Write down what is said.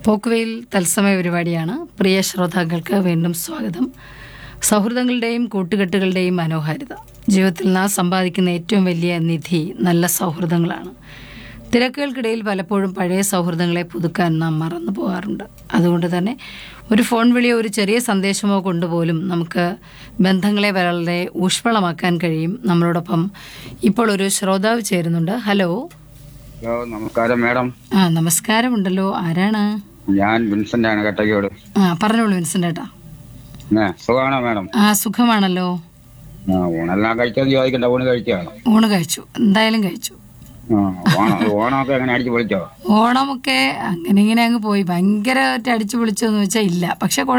പോക്കുവെയിൽ തത്സമയ പരിപാടിയാണ് പ്രിയ ശ്രോതാക്കൾക്ക് വീണ്ടും സ്വാഗതം സൗഹൃദങ്ങളുടെയും കൂട്ടുകെട്ടുകളുടെയും മനോഹാരിത ജീവിതത്തിൽ നാം സമ്പാദിക്കുന്ന ഏറ്റവും വലിയ നിധി നല്ല സൗഹൃദങ്ങളാണ് തിരക്കുകൾക്കിടയിൽ പലപ്പോഴും പഴയ സൗഹൃദങ്ങളെ പുതുക്കാൻ നാം മറന്നു പോകാറുണ്ട് അതുകൊണ്ട് തന്നെ ഒരു ഫോൺ വിളിയോ ഒരു ചെറിയ സന്ദേശമോ കൊണ്ടുപോലും നമുക്ക് ബന്ധങ്ങളെ വളരെ ഊഷ്മളമാക്കാൻ കഴിയും നമ്മളോടൊപ്പം ഇപ്പോൾ ഒരു ശ്രോതാവ് ചേരുന്നുണ്ട് ഹലോ ഹലോ നമസ്കാരം മാഡം ആ നമസ്കാരമുണ്ടല്ലോ ആരാണ് ഞാൻ വിൻസെന്റ് ആണ് കട്ടക്കോട് ആ പറഞ്ഞോളൂ വിൻസെന്റ് ഏട്ടാ ഏ സുഖമാണോ മാഡം ആ സുഖമാണല്ലോ ആ ഊണെല്ലാം കഴിച്ചെന്ന് ചോദിക്കണ്ട ഊണ് കഴിച്ചാണ് ഊണ് കഴിച്ചു എന്തായാലും കഴിച്ചു ആ ഓണം ഓണമൊക്കെ എങ്ങനെ അടിച്ച് പൊളിച്ചോ ഓണമൊക്കെ അങ്ങനെ ഇങ്ങനെ അങ്ങ് പോയി ഭയങ്കരമായിട്ട് അടിച്ചു പൊളിച്ചോന്ന് വെച്ചാൽ ഇല്ല പക്ഷെ